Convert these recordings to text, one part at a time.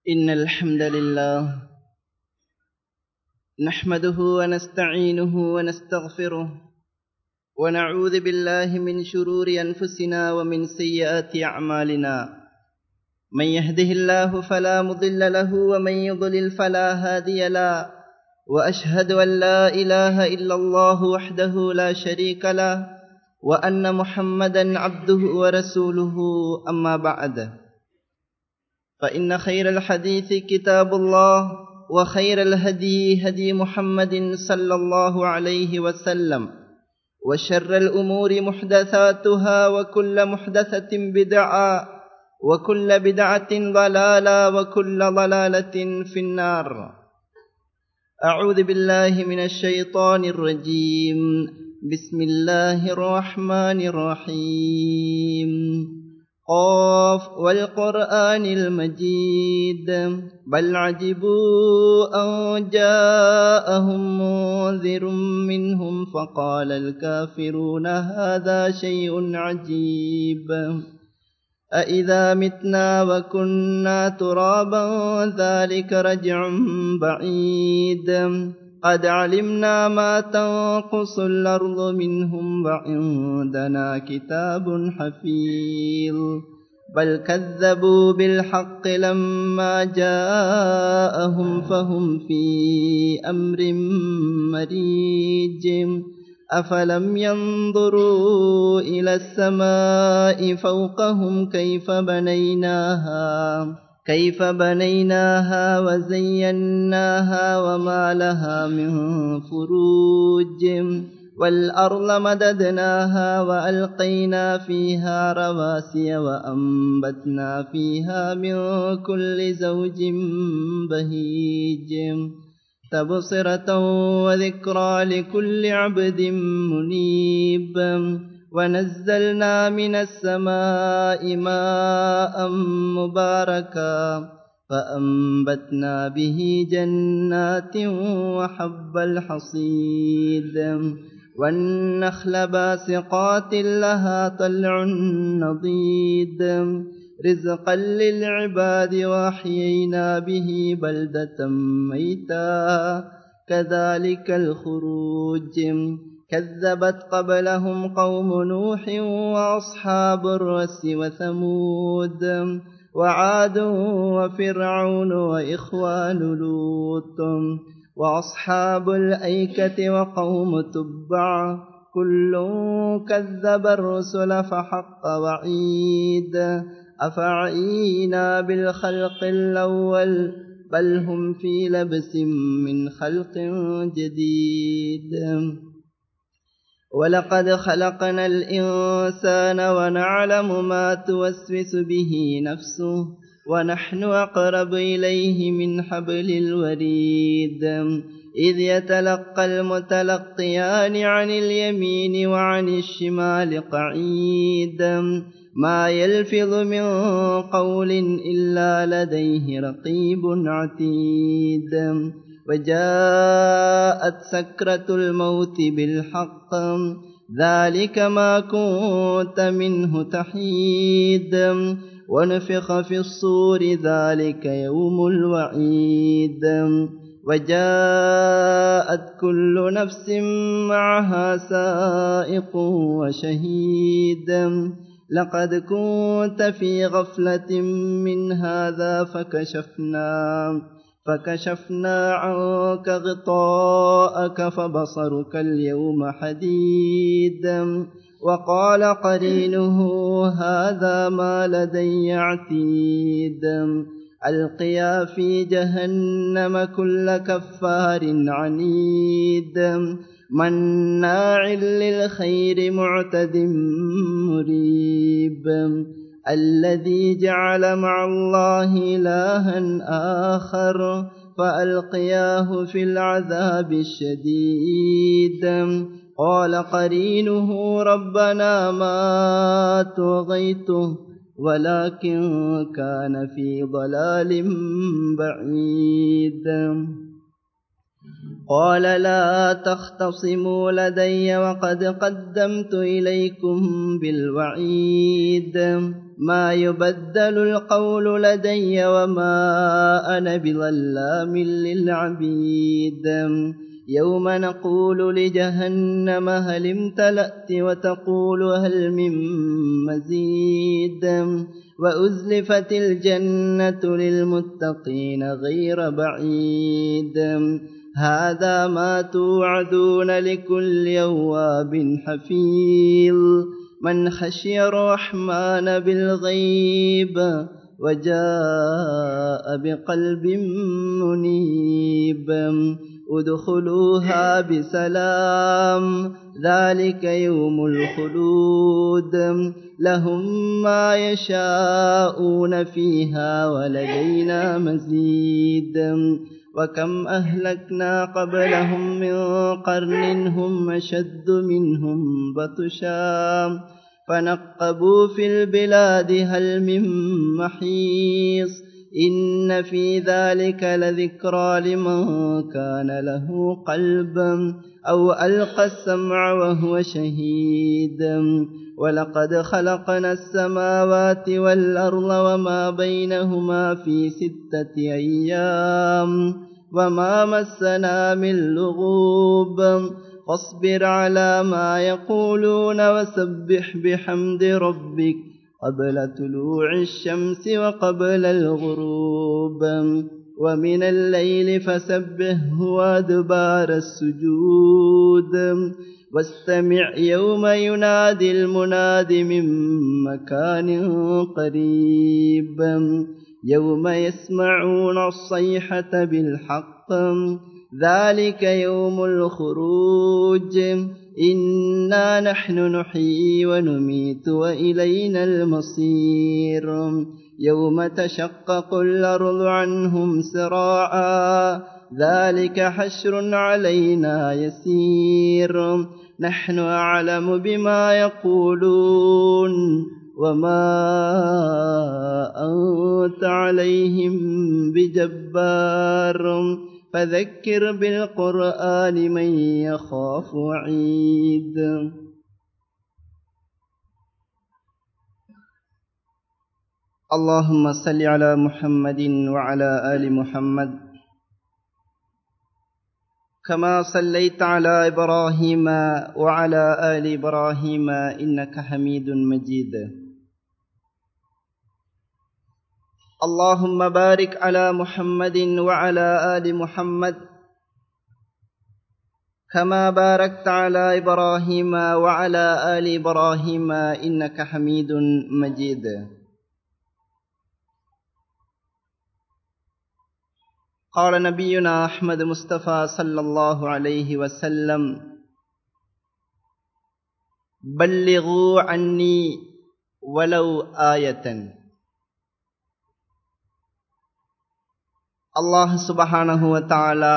إن الحمد لله نحمده ونستعينه ونستغفره ونعوذ بالله من شرور أنفسنا ومن سيئات أعمالنا من يهده الله فلا مضل له ومن يضلل فلا هادي له وأشهد أن لا إله إلا الله وحده لا شريك له وأن محمدا عبده ورسوله أما بعد فإن خير الحديث كتاب الله وخير الهدي هدي محمد صلى الله عليه وسلم وشر الأمور محدثاتها وكل محدثة بدعة وكل بدعة ضلالة وكل ضلالة في النار أعوذ بالله من الشيطان الرجيم بسم الله الرحمن الرحيم قاف والقرآن المجيد بل عجبوا أن جاءهم منذر منهم فقال الكافرون هذا شيء عجيب أإذا متنا وكنا ترابا ذلك رجع بعيد قد علمنا ما تنقص الأرض منهم وعندنا كتاب حفيظ بل كذبوا بالحق لما جاءهم فهم في أمر مريج أفلم ينظروا إلى السماء فوقهم كيف بنيناها كيف بنيناها وزيناها وما لها من فروج والأرض مددناها وألقينا فيها رواسي وأنبتنا فيها من كل زوج بهيج تبصرة وذكرى لكل عبد منيب ونزلنا من السماء ماء مباركا فأنبتنا به جنات وحب الحصيد والنخل باسقات لها طلع نضيد رزقا للعباد وأحيينا به بلدة ميتا كذلك الخروج كذبت قبلهم قوم نوح وأصحاب الرس وثمود وعاد وفرعون وإخوان لوط وأصحاب الأيكة وقوم تبع كل كذب الرسل فحق وعيد أفعينا بالخلق الأول بل هم في لبس من خلق جديد ولقد خلقنا الإنسان ونعلم ما توسوس به نفسه ونحن أقرب إليه من حبل الوريد إذ يتلقى المتلقيان عن اليمين وعن الشمال قعيد ما يلفظ من قول إلا لديه رقيب عتيد وجاءت سكرة الموت بالحق ذلك ما كنت منه تحيد ونفخ في الصور ذلك يوم الوعيد وجاءت كل نفس معها سائق وشهيد لقد كنت في غفلة من هذا فكشفنا فكشفنا عنك غطاءك فبصرك اليوم حديد وقال قرينه هذا ما لدي عتيد القيا في جهنم كل كفار عنيد مناع للخير معتد مريب الذي جعل مع الله إلها آخر فألقياه في العذاب الشديد قال قرينه ربنا ما طغيته ولكن كان في ضلال بعيد قال لا تختصموا لدي وقد قدمت إليكم بالوعيد ما يبدل القول لدي وما أنا بظلام للعبيد يوم نقول لجهنم هل امتلأت وتقول هل من مزيد وأزلفت الجنة للمتقين غير بعيد هذا ما توعدون لكل يواب حفيظ من خشي الرحمن بالغيب وجاء بقلب منيب ادخلوها بسلام ذلك يوم الخلود لهم ما يشاءون فيها ولدينا مزيد وكم أهلكنا قبلهم من قرن هم أشد منهم بطشا فنقبوا في البلاد هل من محيص إن في ذلك لذكرى لمن كان له قلب أو ألقى السمع وهو شهيد ولقد خلقنا السماوات والأرض وما بينهما في ستة أيام وما مسنا من لغوب فاصبر على ما يقولون وسبح بحمد ربك قبل طلوع الشمس وقبل الغروب ومن الليل فسبحه وادبار السجود واستمع يوم ينادي المناد من مكان قريب يوم يسمعون الصيحة بالحق ذلك يوم الخروج إنا نحن نحيي ونميت وإلينا المصير يوم تشقق الأرض عنهم سراعا ذلك حشر علينا يسير نحن أعلم بما يقولون وما أنت عليهم بجبار فذكر بالقرآن من يخاف وعيد اللهم صل على محمد وعلى آل محمد كما صليت على إبراهيم وعلى آل إبراهيم إنك حميد مجيد اللهم بارك على محمد وعلى آل محمد كما باركت على إبراهيم وعلى آل إبراهيم إنك حميد مجيد قال نبينا أحمد مصطفى صلى الله عليه وسلم بلغوا عني ولو آيةً அல்லாஹ் சுபஹானஹுவ தாலா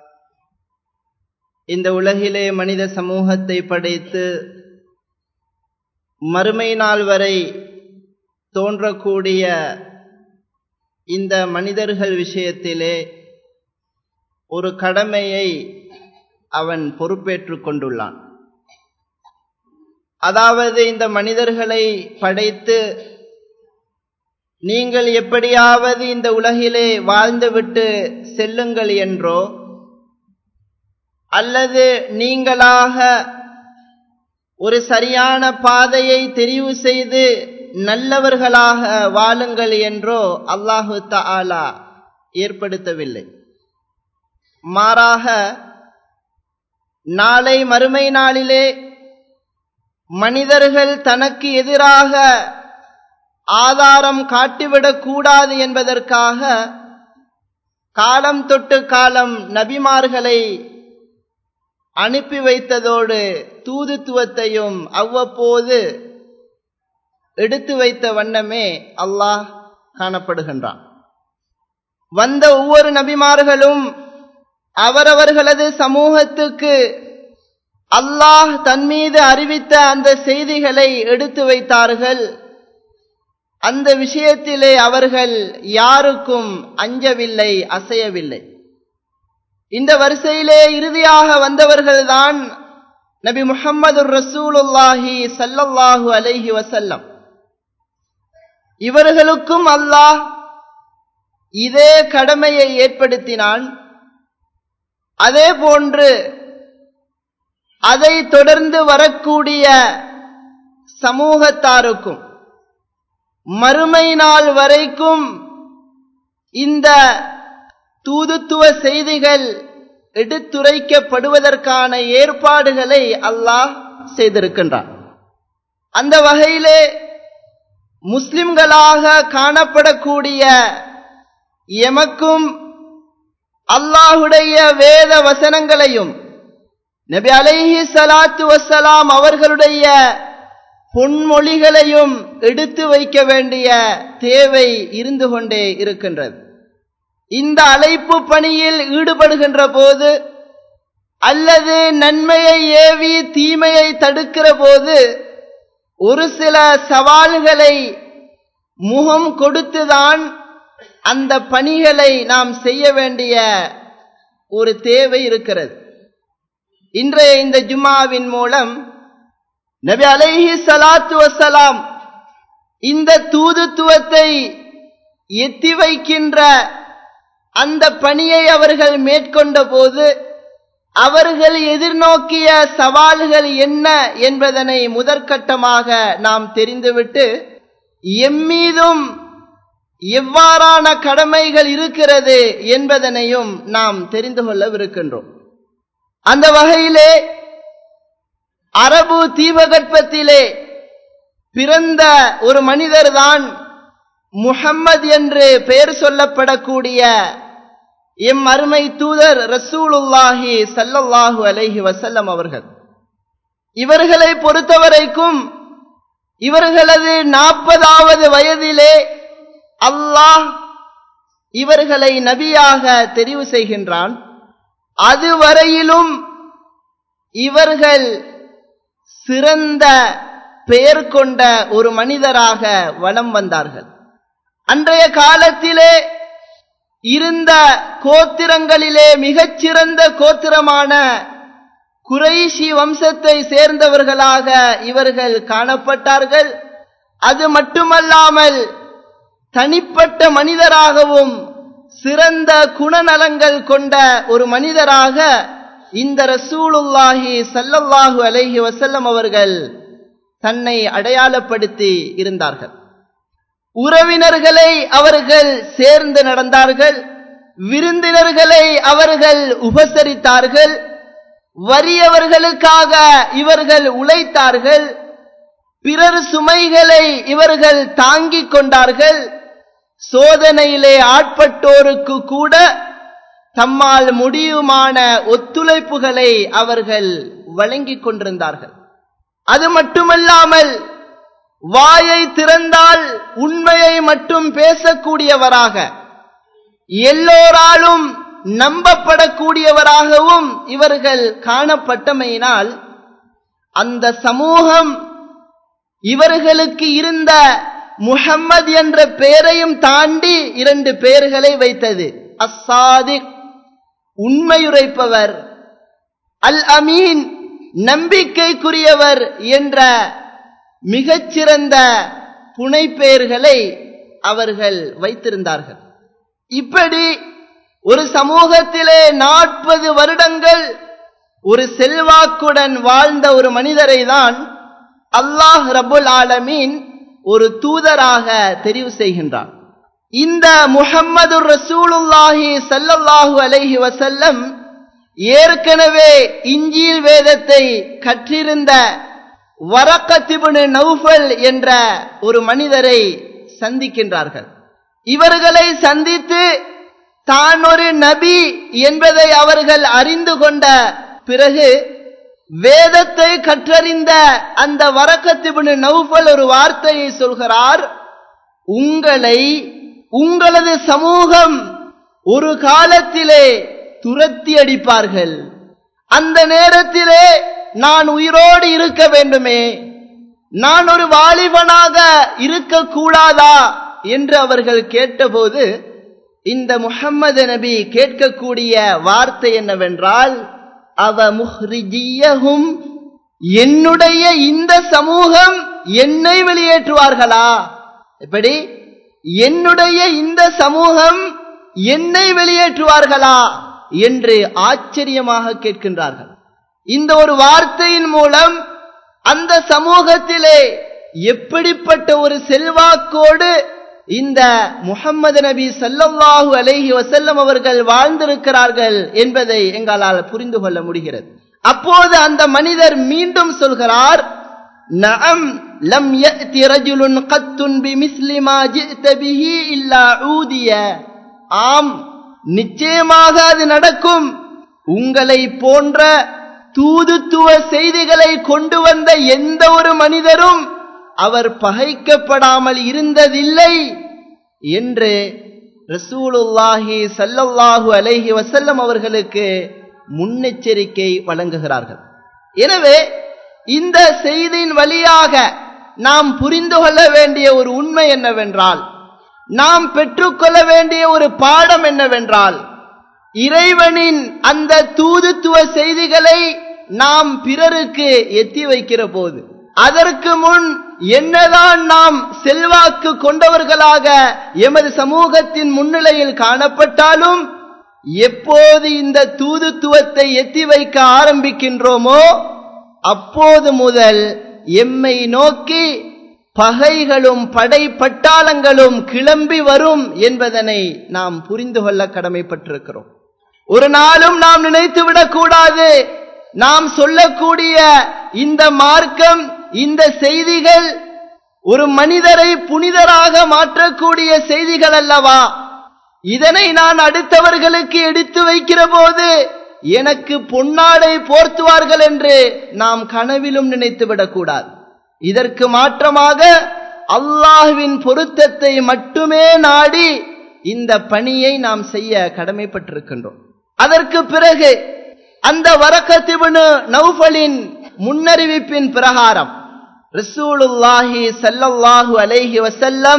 இந்த உலகிலே மனித சமூகத்தை படைத்து மறுமை நாள் வரை தோன்றக்கூடிய இந்த மனிதர்கள் விஷயத்திலே ஒரு கடமையை அவன் பொறுப்பேற்று கொண்டுள்ளான் அதாவது இந்த மனிதர்களை படைத்து நீங்கள் எப்படியாவது இந்த உலகிலே வாழ்ந்துவிட்டு செல்லுங்கள் என்றோ அல்லது நீங்களாக ஒரு சரியான பாதையை தெரிவு செய்து நல்லவர்களாக வாழுங்கள் என்றோ அல்லாஹு தாலா ஏற்படுத்தவில்லை மாறாக நாளை மறுமை நாளிலே மனிதர்கள் தனக்கு எதிராக ஆதாரம் காட்டிவிடக் கூடாது என்பதற்காக காலம் தொட்டு காலம் நபிமார்களை அனுப்பி வைத்ததோடு தூதுத்துவத்தையும் அவ்வப்போது எடுத்து வைத்த வண்ணமே அல்லாஹ் காணப்படுகின்றான் வந்த ஒவ்வொரு நபிமார்களும் அவரவர்களது சமூகத்துக்கு அல்லாஹ் தன் மீது அறிவித்த அந்த செய்திகளை எடுத்து வைத்தார்கள் அந்த விஷயத்திலே அவர்கள் யாருக்கும் அஞ்சவில்லை அசையவில்லை இந்த வரிசையிலே இறுதியாக வந்தவர்கள்தான் நபி முஹம்மது ரசூலுல்லாஹி சல்லல்லாஹு அலைஹி வசல்லம் இவர்களுக்கும் அல்லாஹ் இதே கடமையை ஏற்படுத்தினான் அதே போன்று அதை தொடர்ந்து வரக்கூடிய சமூகத்தாருக்கும் மறுமை நாள் வரைக்கும் இந்த தூதுத்துவ செய்திகள் எடுத்துரைக்கப்படுவதற்கான ஏற்பாடுகளை அல்லாஹ் செய்திருக்கின்றான் அந்த வகையிலே முஸ்லிம்களாக காணப்படக்கூடிய எமக்கும் அல்லாஹுடைய வேத வசனங்களையும் நபி அலைஹி சலாத்து வசலாம் அவர்களுடைய பொன்மொழிகளையும் எடுத்து வைக்க வேண்டிய தேவை இருந்து கொண்டே இருக்கின்றது இந்த அழைப்பு பணியில் ஈடுபடுகின்ற போது அல்லது நன்மையை ஏவி தீமையை தடுக்கிற போது ஒரு சில சவால்களை முகம் கொடுத்துதான் அந்த பணிகளை நாம் செய்ய வேண்டிய ஒரு தேவை இருக்கிறது இன்றைய இந்த ஜுமாவின் மூலம் நபி அலைஹி சலாத்து வசலாம் இந்த தூதுத்துவத்தை எத்தி வைக்கின்ற அந்த பணியை அவர்கள் மேற்கொண்ட போது அவர்கள் எதிர்நோக்கிய சவால்கள் என்ன என்பதனை முதற்கட்டமாக நாம் தெரிந்துவிட்டு எம்மீதும் எவ்வாறான கடமைகள் இருக்கிறது என்பதனையும் நாம் தெரிந்து கொள்ளவிருக்கின்றோம் அந்த வகையிலே அரபு தீபகற்பத்திலே பிறந்த ஒரு மனிதர்தான் முஹம்மது என்று பெயர் சொல்லப்படக்கூடிய எம் அருமை தூதர் ரசூலுல்லாஹி சல்லல்லாஹு அலைஹி வசல்லம் அவர்கள் இவர்களை பொறுத்தவரைக்கும் இவர்களது நாற்பதாவது வயதிலே அல்லாஹ் இவர்களை நபியாக தெரிவு செய்கின்றான் அதுவரையிலும் இவர்கள் சிறந்த பெயர் கொண்ட ஒரு மனிதராக வலம் வந்தார்கள் அன்றைய காலத்திலே இருந்த கோத்திரங்களிலே மிகச்சிறந்த கோத்திரமான குறைஷி வம்சத்தை சேர்ந்தவர்களாக இவர்கள் காணப்பட்டார்கள் அது மட்டுமல்லாமல் தனிப்பட்ட மனிதராகவும் சிறந்த குணநலங்கள் கொண்ட ஒரு மனிதராக இந்த ரசூலுல்லாஹி சல்லல்லாஹு அலைஹி வசல்லம் அவர்கள் தன்னை அடையாளப்படுத்தி இருந்தார்கள் உறவினர்களை அவர்கள் சேர்ந்து நடந்தார்கள் விருந்தினர்களை அவர்கள் உபசரித்தார்கள் வறியவர்களுக்காக இவர்கள் உழைத்தார்கள் பிறர் சுமைகளை இவர்கள் தாங்கிக் கொண்டார்கள் சோதனையிலே ஆட்பட்டோருக்கு கூட தம்மால் முடியுமான ஒத்துழைப்புகளை அவர்கள் வழங்கிக் கொண்டிருந்தார்கள் அது மட்டுமல்லாமல் வாயை திறந்தால் உண்மையை மட்டும் பேசக்கூடியவராக எல்லோராலும் நம்பப்படக்கூடியவராகவும் இவர்கள் காணப்பட்டமையினால் அந்த சமூகம் இவர்களுக்கு இருந்த முஹம்மது என்ற பெயரையும் தாண்டி இரண்டு பெயர்களை வைத்தது அசாதிக் உண்மையுரைப்பவர் அல் அமீன் நம்பிக்கைக்குரியவர் என்ற மிகச்சிறந்த புனைப்பெயர்களை அவர்கள் வைத்திருந்தார்கள் இப்படி ஒரு சமூகத்திலே நாற்பது வருடங்கள் ஒரு செல்வாக்குடன் வாழ்ந்த ஒரு மனிதரை தான் அல்லாஹ் ரபுல் ஆலமீன் ஒரு தூதராக தெரிவு செய்கின்றான் இந்த முஹம்மது ரசூலுல்லாஹி சல்லல்லாஹு அலைஹி வசல்லம் ஏற்கனவே இஞ்சில் வேதத்தை கற்றிருந்த வரக்கத்திபுனு நௌஃபல் என்ற ஒரு மனிதரை சந்திக்கின்றார்கள் இவர்களை சந்தித்து தான் ஒரு நபி என்பதை அவர்கள் அறிந்து கொண்ட பிறகு வேதத்தை கற்றறிந்த அந்த வரக்கத்திபுனு நௌஃபல் ஒரு வார்த்தையை சொல்கிறார் உங்களை உங்களது சமூகம் ஒரு காலத்திலே துரத்தி அடிப்பார்கள் அந்த நேரத்திலே நான் உயிரோடு இருக்க வேண்டுமே நான் ஒரு வாலிபனாக இருக்கக்கூடாதா என்று அவர்கள் கேட்டபோது இந்த முஹம்மது நபி கேட்கக்கூடிய வார்த்தை என்னவென்றால் அவ முஹ்ரிஜியஹும் என்னுடைய இந்த சமூகம் என்னை வெளியேற்றுவார்களா எப்படி என்னுடைய இந்த சமூகம் என்னை வெளியேற்றுவார்களா என்று ஆச்சரியமாக கேட்கின்றார்கள் இந்த ஒரு வார்த்தையின் மூலம் அந்த சமூகத்திலே எப்படிப்பட்ட ஒரு செல்வாக்கோடு இந்த முகம்மது நபி சல்லல்லாஹு அலைஹி வசல்லம் அவர்கள் வாழ்ந்திருக்கிறார்கள் என்பதை எங்களால் புரிந்து கொள்ள முடிகிறது அப்போது அந்த மனிதர் மீண்டும் சொல்கிறார் நஅம் லம் யஅதி ரஜுலுன் கத்துன் பிமிஸ்லி மா ஜிஅத பிஹி இல்லா ஊதிய ஆம் நிச்சயமாக அது நடக்கும் உங்களை போன்ற தூதுத்துவ செய்திகளை கொண்டு வந்த எந்த ஒரு மனிதரும் அவர் பகைக்கப்படாமல் இருந்ததில்லை என்று ரசூலுல்லாஹி சல்லல்லாஹு அலைஹி வசல்லம் அவர்களுக்கு முன்னெச்சரிக்கை வழங்குகிறார்கள் எனவே இந்த செய்தியின் வழியாக நாம் புரிந்து கொள்ள வேண்டிய ஒரு உண்மை என்னவென்றால் நாம் பெற்றுக்கொள்ள வேண்டிய ஒரு பாடம் என்னவென்றால் இறைவனின் அந்த தூதுத்துவ செய்திகளை நாம் பிறருக்கு எத்தி வைக்கிற போது அதற்கு முன் என்னதான் நாம் செல்வாக்கு கொண்டவர்களாக எமது சமூகத்தின் முன்னிலையில் காணப்பட்டாலும் எப்போது இந்த தூதுத்துவத்தை எத்தி வைக்க ஆரம்பிக்கின்றோமோ அப்போது முதல் எம்மை நோக்கி பகைகளும் படை பட்டாளங்களும் கிளம்பி வரும் என்பதனை நாம் புரிந்து கொள்ள கடமைப்பட்டிருக்கிறோம் ஒரு நாளும் நாம் நினைத்து விடக்கூடாது நாம் சொல்லக்கூடிய இந்த மார்க்கம் இந்த செய்திகள் ஒரு மனிதரை புனிதராக மாற்றக்கூடிய செய்திகள் அல்லவா இதனை நான் அடுத்தவர்களுக்கு எடுத்து வைக்கிற போது எனக்கு பொன்னாடை போர்த்துவார்கள் என்று நாம் கனவிலும் நினைத்து விடக்கூடாது இதற்கு மாற்றமாக அல்லாஹுவின் பொருத்தத்தை மட்டுமே நாடி இந்த பணியை நாம் செய்ய கடமைப்பட்டிருக்கின்றோம் அதற்கு பிறகு அந்த வரக்கத்திபனு நௌஃபலின் முன்னறிவிப்பின் பிரகாரம் ரசூலுல்லாஹி சல்லல்லாஹு அலைஹி வசல்லம்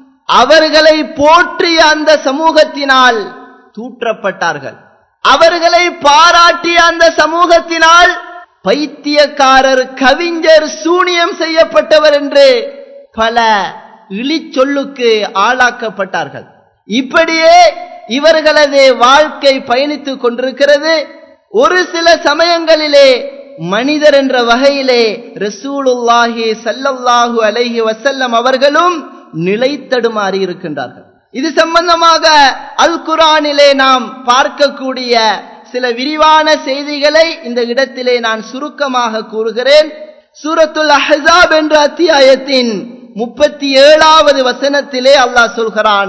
அவர்களை போற்றிய அந்த சமூகத்தினால் தூற்றப்பட்டார்கள் அவர்களை பாராட்டிய அந்த சமூகத்தினால் பைத்தியக்காரர் கவிஞர் சூனியம் செய்யப்பட்டவர் என்று பல இழிச்சொல்லுக்கு ஆளாக்கப்பட்டார்கள் இப்படியே இவர்களது வாழ்க்கை பயணித்துக் கொண்டிருக்கிறது ஒரு சில சமயங்களிலே மனிதர் என்ற வகையிலே ரசூலுல்லாஹி சல்லல்லாஹு அலைஹி வசல்லம் அவர்களும் நிலைத்தடுமாறி இருக்கின்றார்கள் இது சம்பந்தமாக அல் குரானிலே நாம் பார்க்கக்கூடிய சில விரிவான செய்திகளை இந்த இடத்திலே நான் சுருக்கமாக கூறுகிறேன் சூரத்துல் அஹாப் என்ற அத்தியாயத்தின் முப்பத்தி ஏழாவது வசனத்திலே அல்லாஹ் சொல்கிறான்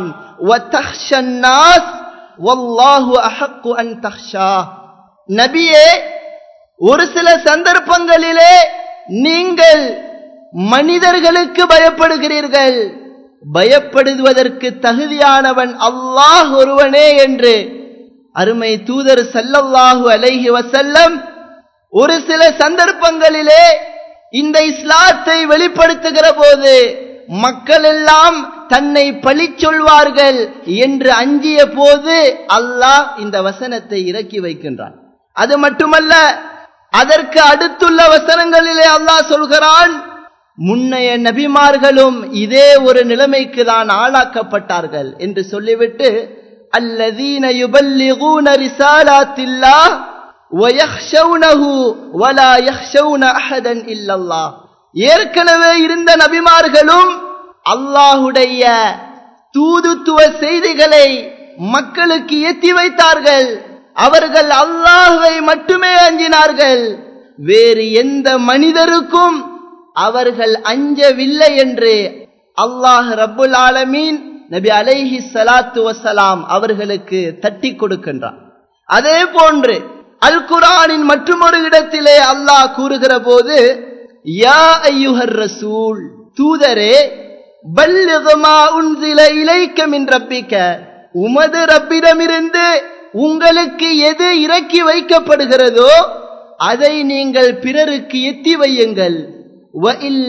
நபியே ஒரு சில சந்தர்ப்பங்களிலே நீங்கள் மனிதர்களுக்கு பயப்படுகிறீர்கள் பயப்படுவதற்கு தகுதியானவன் அல்லாஹ் ஒருவனே என்று அருமை தூதர் சல்லல்லாஹு அலைஹி வசல்லம் ஒரு சில சந்தர்ப்பங்களிலே இந்த இஸ்லாத்தை வெளிப்படுத்துகிற போது மக்கள் எல்லாம் தன்னை பழி சொல்வார்கள் என்று அஞ்சிய போது அல்லாஹ் இந்த வசனத்தை இறக்கி வைக்கின்றான் அது மட்டுமல்ல அதற்கு அடுத்துள்ள வசனங்களிலே அல்லாஹ் சொல்கிறான் முன்னைய நபிமார்களும் இதே ஒரு நிலைமைக்கு தான் ஆளாக்கப்பட்டார்கள் என்று சொல்லிவிட்டு அல்லதீன யுபல்லிகூன ரிசாலாத்தில்லாஹ் வயஹ்ஷவுனஹு வலா யஹ்ஷவுன அஹதன் இல்லல்லாஹ் ஏற்கனவே இருந்த நபிமார்களும் அல்லாஹுடைய தூதுத்துவ செய்திகளை மக்களுக்கு எத்தி வைத்தார்கள் அவர்கள் அல்லாஹுவை மட்டுமே அஞ்சினார்கள் வேறு எந்த மனிதருக்கும் அவர்கள் அஞ்சவில்லை என்று அல்லாஹ் ரப்புல் ஆலமீன் நபி அலைஹி சலாத்து வசலாம் அவர்களுக்கு தட்டி கொடுக்கின்றான் அதே போன்று அல் குரானின் மற்றொரு இடத்திலே அல்லாஹ் கூறுகிற போது யா ஐயுஹர் ரசூல் தூதரே பல்லிகமா உன்சில இலைக்க மின் ரப்பிக்க உமது ரப்பிடமிருந்து உங்களுக்கு எது இறக்கி வைக்கப்படுகிறதோ அதை நீங்கள் பிறருக்கு எத்தி வையுங்கள்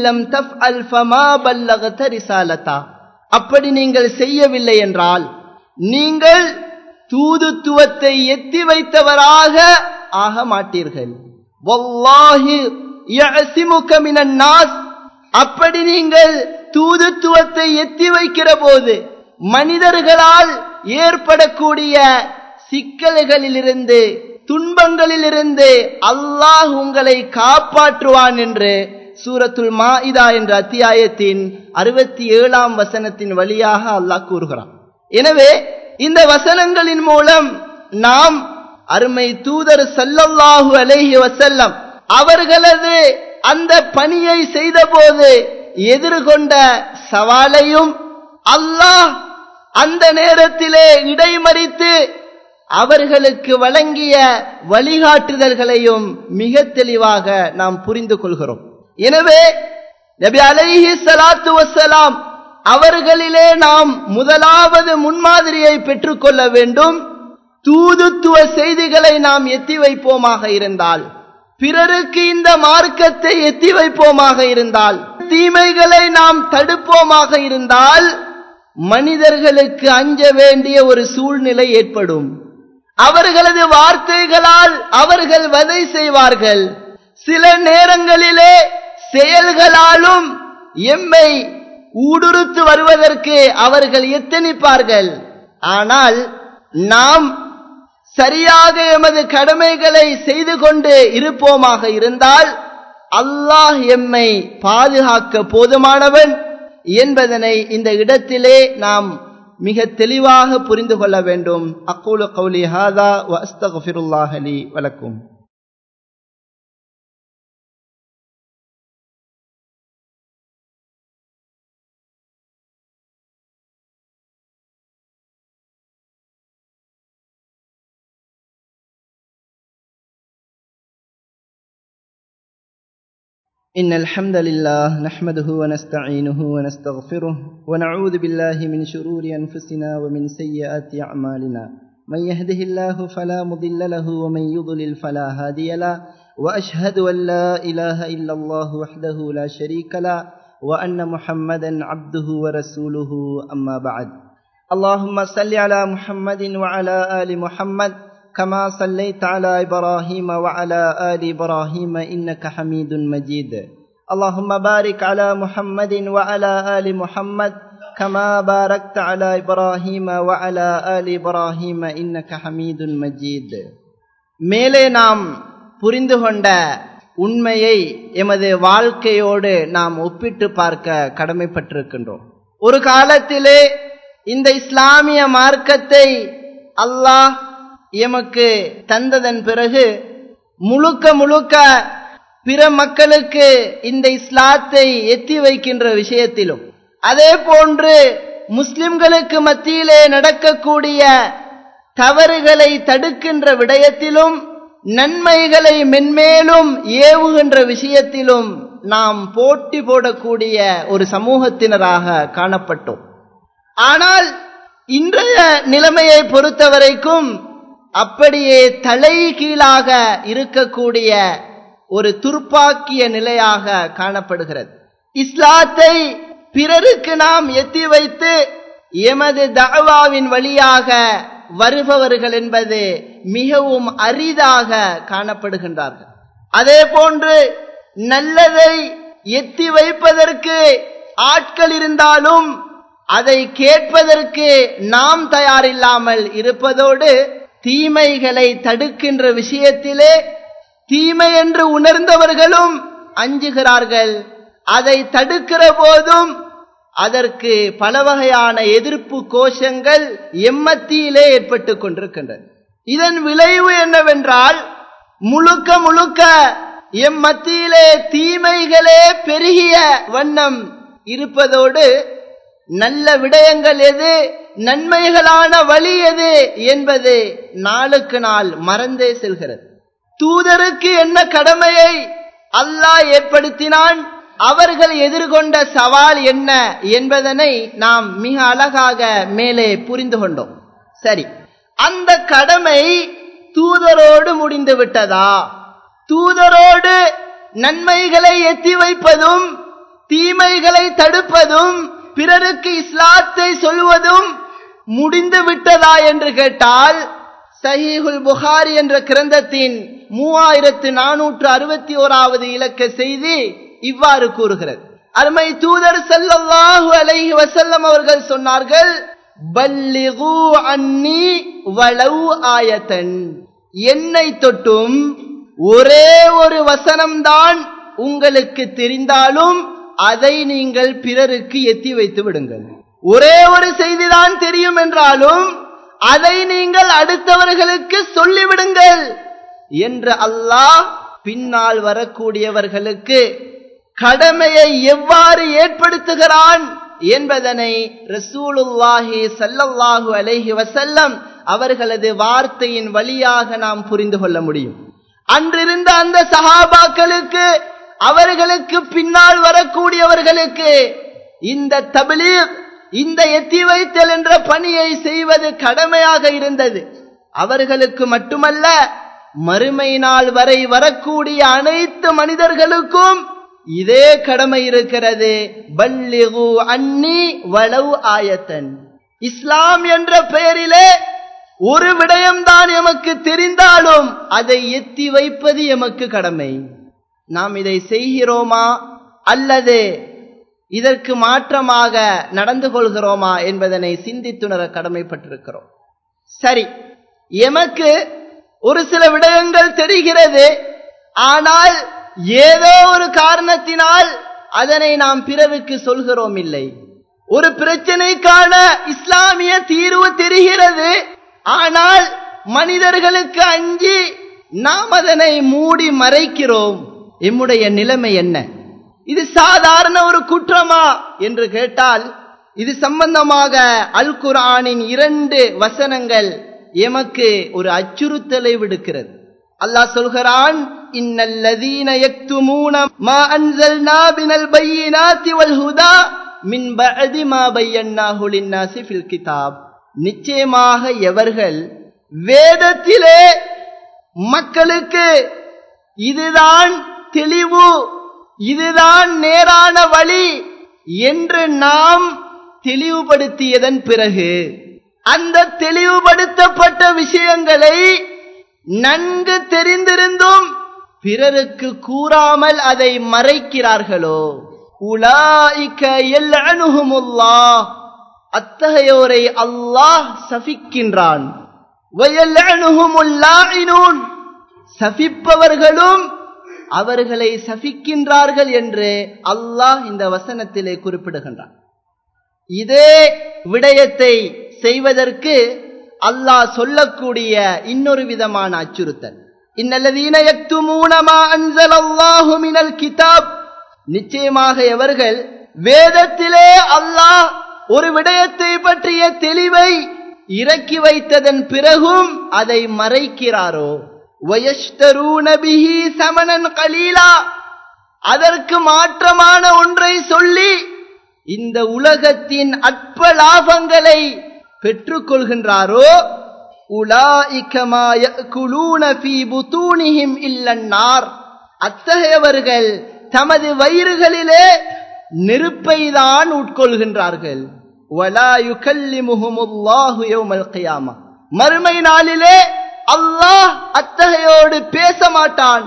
அப்படி நீங்கள் செய்யவில்லை என்றால் நீங்கள் தூதுத்துவத்தை எத்தி வைத்தவராக ஆக மாட்டீர்கள் வல்லாஹி யஅசிமுக மினன் நாஸ் அப்படி நீங்கள் தூதுத்துவத்தை எத்தி வைக்கிற போது மனிதர்களால் ஏற்படக்கூடிய சிக்கல்களிலிருந்து துன்பங்களிலிருந்து அல்லாஹ் உங்களை காப்பாற்றுவான் என்று சூரத்துல் மாஇதா என்ற அத்தியாயத்தின் அறுபத்தி ஏழாம் வசனத்தின் வழியாக அல்லாஹ் கூறுகிறான் எனவே இந்த வசனங்களின் மூலம் நாம் அருமை தூதர் சல்லல்லாஹு அலைஹி வசல்லம் அவர்களது அந்த பணியை செய்தபோது எதிர்கொண்ட சவாலையும் அல்லாஹ் அந்த நேரத்திலே இடைமறித்து அவர்களுக்கு வழங்கிய வழிகாட்டுதல்களையும் மிக தெளிவாக நாம் புரிந்து கொள்கிறோம் எனவே நபி அலைஹி ஸலாத்து வஸ்ஸலாம் அவர்களிலே நாம் முதலாவது முன்மாதிரியை பெற்றுக்கொள்ள வேண்டும் தூதுத்துவ செய்திகளை நாம் எத்தி வைப்போமாக இருந்தால் பிறருக்கு இந்த மார்க்கத்தை எத்தி வைப்போமாக இருந்தால் தீமைகளை நாம் தடுப்போமாக இருந்தால் மனிதர்களுக்கு அஞ்ச வேண்டிய ஒரு சூழ்நிலை ஏற்படும் அவர்களது வார்த்தைகளால் அவர்கள் வதை செய்வார்கள் சில நேரங்களிலே செயல்களாலும் எம்மை ஊடுருத்து வருவதற்கு அவர்கள் எத்தனிப்பார்கள் ஆனால் நாம் சரியாக எமது கடமைகளை செய்து கொண்டு இருப்போமாக இருந்தால் அல்லாஹ் எம்மை பாதுகாக்க போதுமானவன் என்பதனை இந்த இடத்திலே நாம் மிக தெளிவாக புரிந்து கொள்ள வேண்டும் அக்கூலு கௌலி ஹாதா வ அஸ்தகுஃபிருல்லாஹ் லி வலக்கும் إن الحمد لله نحمده ونستعينه ونستغفره ونعوذ بالله من شرور أنفسنا ومن سيئات أعمالنا من يهده الله فلا مضل له ومن يضلل فلا هادي له وأشهد أن لا إله إلا الله وحده لا شريك له وأن محمدا عبده ورسوله أما بعد اللهم صل على محمد وعلى آل محمد كما صليت على إبراهيم وعلى آل إبراهيم إنك حميد مجيد اللهم بارك على محمد وعلى آل محمد كما باركت على إبراهيم وعلى آل إبراهيم إنك حميد مجيد மேலே நாம் புரிந்து கொண்ட உண்மையை எமது வாழ்க்கையோடு நாம் ஒப்பிட்டு பார்க்க கடமைப்பட்டிருக்கின்றோம் ஒரு காலத்திலே இந்த இஸ்லாமிய மார்க்கத்தை அல்லாஹ் எமக்கு தந்ததன் பிறகு முழுக்க முழுக்க பிற மக்களுக்கு இந்த இஸ்லாத்தை எத்தி வைக்கின்ற விஷயத்திலும் அதே போன்று முஸ்லிம்களுக்கு மத்தியிலே நடக்கக்கூடிய தவறுகளை தடுக்கின்ற விடயத்திலும் நன்மைகளை மென்மேலும் ஏவுகின்ற விஷயத்திலும் நாம் போட்டி போடக்கூடிய ஒரு சமூகத்தினராக காணப்பட்டோம் ஆனால் இன்றைய நிலைமையை பொறுத்தவரைக்கும் அப்படியே தலை கீழாக இருக்கக்கூடிய ஒரு துர்ப்பாக்கிய நிலையாக காணப்படுகிறது இஸ்லாத்தை பிறருக்கு நாம் எத்தி வைத்து எமது தவாவின் வழியாக வருபவர்கள் என்பது மிகவும் அரிதாக காணப்படுகின்றார்கள் அதே போன்று நல்லதை எத்தி வைப்பதற்கு ஆட்கள் இருந்தாலும் அதை கேட்பதற்கு நாம் தயாரில்லாமல் இருப்பதோடு தீமைகளை தடுக்கின்ற விஷயத்திலே தீமை என்று உணர்ந்தவர்களும் அஞ்சுகிறார்கள் அதை தடுக்கிற போதும் அதற்கு பல வகையான எதிர்ப்பு கோஷங்கள் எம்மத்தியிலே ஏற்பட்டு கொண்டிருக்கின்றன இதன் விளைவு என்னவென்றால் முழுக்க முழுக்க எம் மத்தியிலே தீமைகளே பெருகிய வண்ணம் இருப்பதோடு நல்ல விடயங்கள் எது நன்மைகளான வழி எது என்பது நாளுக்கு நாள் மறந்தே செல்கிறது தூதருக்கு என்ன கடமையை அல்லாஹ் ஏற்படுத்தினான் அவர்கள் எதிர்கொண்ட சவால் என்ன என்பதனை நாம் மிக அழகாக மேலே புரிந்து கொண்டோம் சரி அந்த கடமை தூதரோடு முடிந்து விட்டதா தூதரோடு நன்மைகளை எத்தி வைப்பதும் தீமைகளை தடுப்பதும் பிறருக்கு இஸ்லாத்தை சொல்வதும் முடிந்து விட்டதா என்று கேட்டால் சஹீஹுல் புகாரி என்ற கிரந்தத்தின் மூவாயிரத்து நானூற்று அறுபத்தி ஓராவது இலக்க செய்தி இவ்வாறு கூறுகிறது அருமை தூதர் ஸல்லல்லாஹு அலைஹி வஸல்லம் அவர்கள் சொன்னார்கள் பல்லிகு அன்னி வலவு ஆயத்தன் என்னை தொட்டும் ஒரே ஒரு வசனம்தான் உங்களுக்கு தெரிந்தாலும் அதை நீங்கள் பிறருக்கு எத்தி வைத்து விடுங்கள் ஒரே ஒரு செய்திதான் தெரியும் என்றாலும் அதை நீங்கள் அடுத்தவர்களுக்கு சொல்லிவிடுங்கள் என்று அல்லாஹ் பின்னால் வரக்கூடியவர்களுக்கு கடமையை எவ்வாறு ஏற்படுத்துகிறான் என்பதனை ரசூலுல்லாஹி ஸல்லல்லாஹு அலைஹி வஸல்லம் அவர்களது வார்த்தையின் வழியாக நாம் புரிந்து கொள்ள முடியும் அன்றிருந்த அந்த சஹாபாக்களுக்கு அவர்களுக்கு பின்னால் வரக்கூடியவர்களுக்கு இந்த தபிலீக் இந்த எத்தி வைத்தல் என்ற பணியை செய்வது கடமையாக இருந்தது அவர்களுக்கு மட்டுமல்ல மறுமை நாள் வரை வரக்கூடிய அனைத்து மனிதர்களுக்கும் இதே கடமை இருக்கிறது பல்லிகு அன்னி வளவு ஆயத்தன் இஸ்லாம் என்ற பெயரிலே ஒரு விடயம்தான் எமக்கு தெரிந்தாலும் அதை எத்தி வைப்பது எமக்கு கடமை நாம் இதை செய்கிறோமா அல்லது இதற்கு மாற்றமாக நடந்து கொள்கிறோமா என்பதனை சிந்தித்துணர கடமைப்பட்டிருக்கிறோம் சரி எமக்கு ஒரு சில விடயங்கள் தெரிகிறது ஆனால் ஏதோ ஒரு காரணத்தினால் அதனை நாம் பிறருக்கு சொல்கிறோம் இல்லை ஒரு பிரச்சனைக்கான இஸ்லாமிய தீர்வு தெரிகிறது ஆனால் மனிதர்களுக்கு அஞ்சி நாம் அதனை மூடி மறைக்கிறோம் எம்முடைய நிலைமை என்ன இது சாதாரண ஒரு குற்றமா என்று கேட்டால் இது சம்பந்தமாக அல் குரானின் இரண்டு வசனங்கள் எமக்கு ஒரு அச்சுறுத்தலை விடுக்கிறது அல்லாஹ் சொல்கிறான் இன்னல்லதீன யக்துமூன மா அன்ஸல்னா பினல் பையினாத்தி வல் ஹுதா மின் பஅதி மா பையன்னாஹு லின்னாசி ஃபில் கிதாப் நிச்சயமாக எவர்கள் வேதத்திலே மக்களுக்கு இதுதான் தெளிவு இதுதான் நேரான வழி என்று நாம் தெளிவுபடுத்தியதன் பிறகு அந்த தெளிவுபடுத்தப்பட்ட விஷயங்களை நன்கு தெரிந்திருந்தும் பிறருக்கு கூறாமல் அதை மறைக்கிறார்களோ உலாய்க்க எல்லனுகுமுல்லாஹ் அத்தகையோரை அல்லாஹ் சபிக்கின்றான் வயல்லனுகுமுல்லாயினூன் சபிப்பவர்களும் அவர்களை சபிக்கின்றார்கள் என்று அல்லாஹ் இந்த வசனத்திலே குறிப்பிடுகின்றான் இதே விடயத்தை செய்வதற்கு அல்லாஹ் சொல்லக்கூடிய இன்னொரு விதமான அச்சுறுத்தல் இன்னல்லதீன யக்துமூனமா அன்ஸலல்லாஹு மினல் கிதாப் நிச்சயமாக எவர்கள் வேதத்திலே அல்லாஹ் ஒரு விடயத்தை பற்றிய தெளிவை இறக்கி வைத்ததன் பிறகும் அதை மறைக்கிறாரோ வயஷ்டரூன பிஹி சமனன் கலீலா அதற்கு மாற்றமான ஒன்றை சொல்லி இந்த உலகத்தின் அற்ப லாபங்களை பெற்றுக்கொள்கின்றாரோ இல்லன்னார் அத்தகையவர்கள் தமது வயிறுகளிலே நெருப்பை தான் உட்கொள்கின்றார்கள் மறுமை நாளிலே அல்லாஹ் அத்தகையோடு பேச மாட்டான்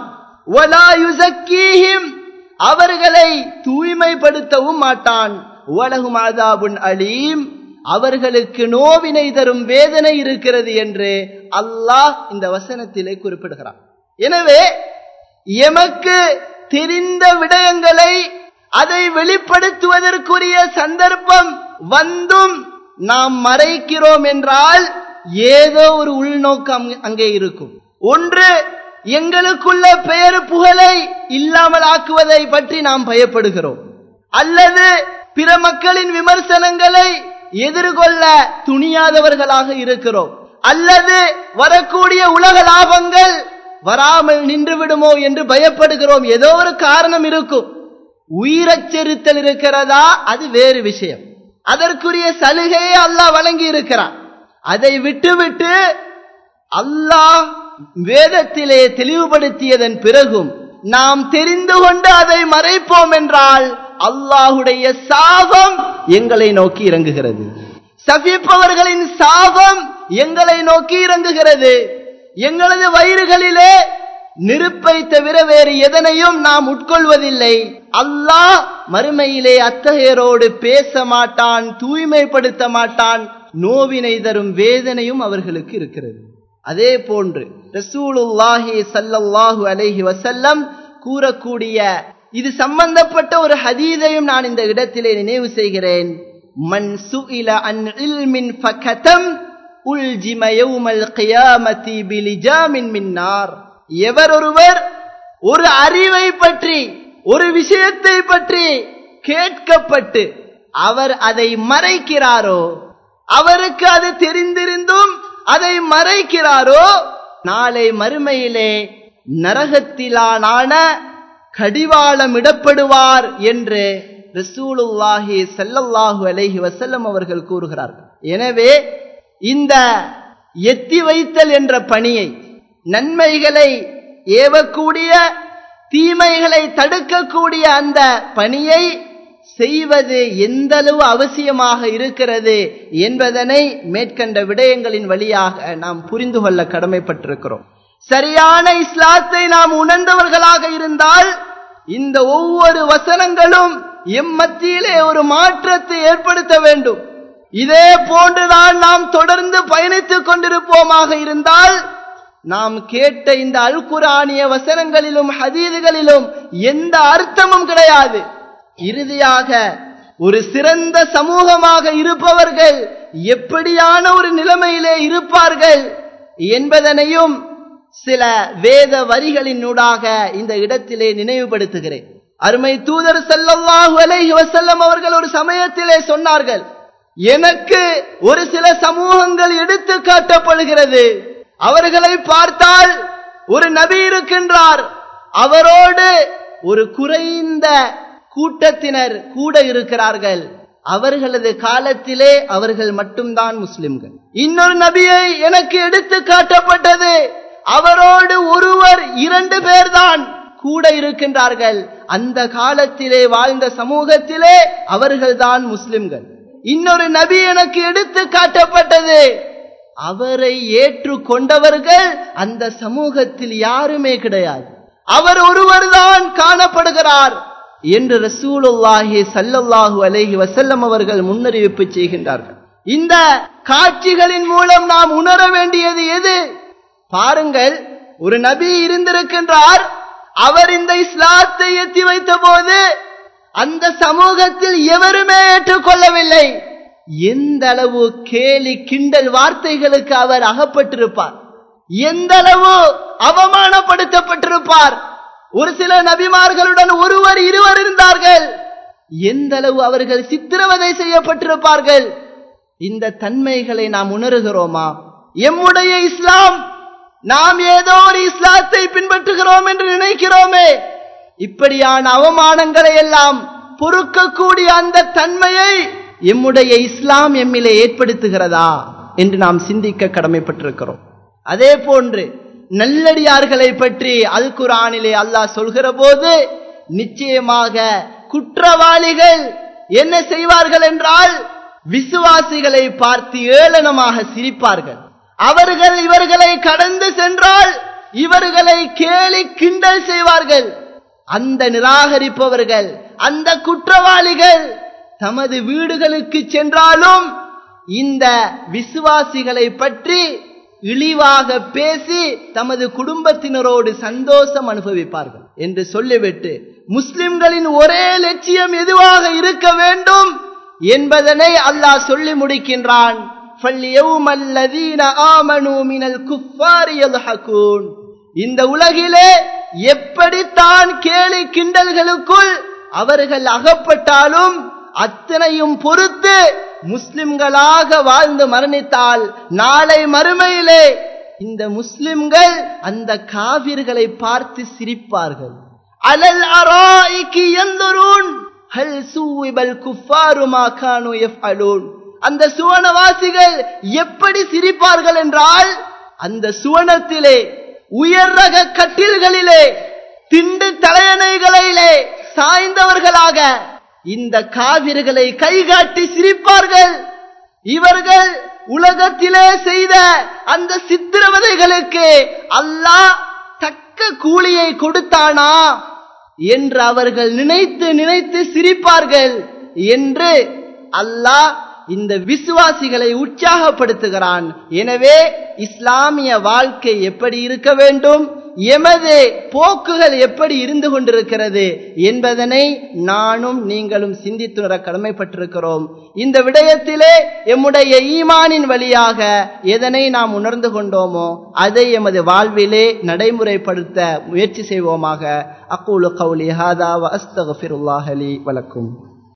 அவர்களை தூய்மைப்படுத்தவும் மாட்டான் உலகும் ஆதாபுன் அலீம் அவர்களுக்கு நோவினை தரும் வேதனை இருக்கிறது என்று அல்லாஹ் இந்த வசனத்திலே குறிப்பிடுகிறான் எனவே எமக்கு தெரிந்த விடயங்களை அதை வெளிப்படுத்துவதற்குரிய சந்தர்ப்பம் வந்தும் நாம் மறைக்கிறோம் என்றால் ஏதோ ஒரு உள்நோக்கம் அங்கே இருக்கும் ஒன்று எங்களுக்குள்ள பெயர் புகழை இல்லாமல் ஆக்குவதை பற்றி நாம் பயப்படுகிறோம் அல்லது பிற மக்களின் விமர்சனங்களை எதிர்கொள்ள துணியாதவர்களாக இருக்கிறோம் அல்லது வரக்கூடிய உலக லாபங்கள் வராமல் நின்று விடுமோ என்று பயப்படுகிறோம் ஏதோ ஒரு காரணம் இருக்கும் உயிரச்சரித்தல் இருக்கிறதா அது வேறு விஷயம் அதற்குரிய சலுகையை அல்லாஹ் வழங்கி இருக்கிறான் அதை விட்டுவிட்டு அல்லாஹ் வேதத்திலே தெளிவுபடுத்தியதன் பிறகும் நாம் தெரிந்து கொண்டு அதை மறைப்போம் என்றால் அல்லாஹுடைய சாபம் எங்களை நோக்கி இறங்குகிறது சபிப்பவர்களின் சாபம் எங்களை நோக்கி இறங்குகிறது எங்களது வயிறுகளிலே நெருப்பை தவிர வேறு எதனையும் நாம் உட்கொள்வதில்லை அல்லாஹ் மறுமையிலே அத்தகையரோடு பேச மாட்டான் தூய்மைப்படுத்த மாட்டான் நோவினை தரும் வேதனையும் அவர்களுக்கு இருக்கிறது அதே போன்று ரசூலுல்லாஹி சல்லல்லாஹு அலைஹி வசல்லம் கூறக்கூடிய இது சம்பந்தப்பட்ட ஒரு ஹதீதையும் நான் இந்த இடத்திலே நினைவு செய்கிறேன் மன் சுஇல அன் இல்மின் ஃபகதம் உல்ஜிம யௌமல் கியாமத்தி பிலிஜாமின் மின்னார் எவர் ஒருவர் ஒரு அறிவை பற்றி ஒரு விஷயத்தை பற்றி கேட்கப்பட்டு அவர் அதை மறைக்கிறாரோ அவருக்கு அது தெரிந்திருந்தும் அதை மறைக்கிறாரோ நாளை மறுமையிலே நரகத்திலான கடிவாளம் இடப்படுவார் என்று ரசூலுல்லாஹி சல்லல்லாஹு அலைஹி வசல்லம் அவர்கள் கூறுகிறார்கள் எனவே இந்த எத்தி வைத்தல் என்ற பணியை நன்மைகளை ஏவக்கூடிய தீமைகளை தடுக்கக்கூடிய அந்த பணியை செய்வது எந்த அளவு அவசியமாக இருக்கிறது என்பதனை மேற்கண்ட விடயங்களின் வழியாக நாம் புரிந்து கொள்ள கடமைப்பட்டிருக்கிறோம் சரியான இஸ்லாத்தை நாம் உணர்ந்தவர்களாக இருந்தால் இந்த ஒவ்வொரு வசனங்களும் எம் மத்தியிலே ஒரு மாற்றத்தை ஏற்படுத்த வேண்டும் இதே போன்றுதான் நாம் தொடர்ந்து பயணித்துக் கொண்டிருப்போமாக இருந்தால் நாம் கேட்ட இந்த அல்குரானிய வசனங்களிலும் ஹதீதுகளிலும் எந்த அர்த்தமும் கிடையாது இறுதியாக ஒரு சிறந்த சமூகமாக இருப்பவர்கள் எப்படியான ஒரு நிலைமையிலே இருப்பார்கள் என்பதனையும் சில வேத வரிகளினூடாக இந்த இடத்திலே நினைவுபடுத்துகிறேன் அருமை தூதர் செல்லல்லாஹு அலைஹி வசல்லம் அவர்கள் ஒரு சமயத்திலே சொன்னார்கள் எனக்கு ஒரு சில சமூகங்கள் எடுத்து காட்டப்படுகிறது அவர்களை பார்த்தால் ஒரு நபி இருக்கின்றார் அவரோடு ஒரு குறைந்த கூட்டத்தினர் கூட இருக்கிறார்கள் அவர்களது காலத்திலே அவர்கள் மட்டும்தான் முஸ்லிம்கள் இன்னொரு நபியை எனக்கு எடுத்து காட்டப்பட்டது அவரோடு ஒருவர் இரண்டு பேர்தான் கூட இருக்கின்றார்கள் அந்த காலத்திலே வாழ்ந்த சமூகத்திலே அவர்கள்தான் முஸ்லிம்கள் இன்னொரு நபி எனக்கு எடுத்து காட்டப்பட்டது அவரை ஏற்றுக்கொண்டவர்கள் அந்த சமூகத்தில் யாருமே கிடையாது அவர் ஒருவர்தான் காணப்படுகிறார் என்று ரசூலுல்லாஹி சல்லல்லாஹு அலைஹி வசல்லம் அவர்கள் முன்னறிவிப்பு செய்கின்றார்கள் இந்த காட்சிகளின் மூலம் நாம் உணர வேண்டியது எது பாருங்கள் ஒரு நபி இருந்திருக்கின்றார் அவர் இந்த இஸ்லாத்தை எத்தி வைத்த போது அந்த சமூகத்தில் எவருமே ஏற்றுக்கொள்ளவில்லை எந்த அளவு கேலி கிண்டல் வார்த்தைகளுக்கு அவர் அகப்பட்டிருப்பார் எந்த அளவு அவமானப்படுத்தப்பட்டிருப்பார் ஒரு சில நபிமார்களுடன் ஒருவர் இருவர் இருந்தார்கள் எந்த அளவு அவர்கள் சித்திரவதை செய்யப்பட்டிருப்பார்கள் இந்த தன்மைகளை நாம் உணர்கிறோமா எம்முடைய இஸ்லாம் நாம் ஏதோ ஒரு இஸ்லாத்தை பின்பற்றுகிறோம் என்று நினைக்கிறோமே இப்படியான அவமானங்களை எல்லாம் பொறுக்கக்கூடிய அந்த தன்மையை எம்முடைய இஸ்லாம் எம்மிலே ஏற்படுத்துகிறதா என்று நாம் சிந்திக்க கடமைப்பட்டிருக்கிறோம் அதே போன்று நல்லடியார்களை பற்றி அல் குரானிலே அல்லாஹ் சொல்கிற போது நிச்சயமாக குற்றவாளிகள் என்ன செய்வார்கள் என்றால் விசுவாசிகளை பார்த்து ஏளனமாக சிரிப்பார்கள் அவர்கள் இவர்களை கடந்து சென்றால் இவர்களை கேலி கிண்டல் செய்வார்கள் அந்த நிராகரிப்பவர்கள் அந்த குற்றவாளிகள் தமது வீடுகளுக்கு சென்றாலும் இந்த விசுவாசிகளை பற்றி இழிவாக பேசி தமது குடும்பத்தினரோடு சந்தோஷம் அனுபவிப்பார்கள் என்று சொல்லிவிட்டு முஸ்லிம்களின் ஒரே லட்சியம் எதுவாக இருக்க வேண்டும் என்பதனை அல்லாஹ் சொல்லி முடிக்கின்றான் இந்த உலகிலே எப்படித்தான் கேலி கிண்டல்களுக்குள் அவர்கள் அகப்பட்டாலும் அத்தனையும் பொறுத்து முஸ்லிம்களாக வாழ்ந்து மரணித்தால் நாளை மறுமையிலே இந்த முஸ்லிம்கள் அந்த காவிர்களை பார்த்து சிரிப்பார்கள் அலல் அராய்க்கு எந்தொருன் ஹல் சூவிபல் குஃபாரு மாகானு எஃப் அலூன் அந்த சுவனவாசிகள் எப்படி சிரிப்பார்கள் என்றால் அந்த சுவனத்திலே உயர் ரக கட்டில்களிலே திண்டு தலையணைகளிலே சாய்ந்தவர்களாக இந்த காவிர்களை கைகாட்டி சிரிப்பார்கள் இவர்கள் உலகத்திலே செய்த அந்த சித்திரவதைகளுக்கு அல்லாஹ் தக்க கூலியை கொடுத்தானா என்று அவர்கள் நினைத்து நினைத்து சிரிப்பார்கள் என்று அல்லாஹ் இந்த விசுவாசிகளை உற்சாகப்படுத்துகிறான் எனவே இஸ்லாமிய வாழ்க்கை எப்படி இருக்க வேண்டும் எமது போக்குகள் எப்படி இருந்து கொண்டிருக்கிறது என்பதனை நானும் நீங்களும் சிந்தித்துணர கடமைப்பட்டிருக்கிறோம் இந்த விடயத்திலே எம்முடைய ஈமானின் வழியாக எதனை நாம் உணர்ந்து கொண்டோமோ அதை எமது வாழ்விலே நடைமுறைப்படுத்த முயற்சி செய்வோமாக அக்கூலு கவுலி ஹாதா வ அஸ்தகஃபிருல்லாஹலி வலக்கும்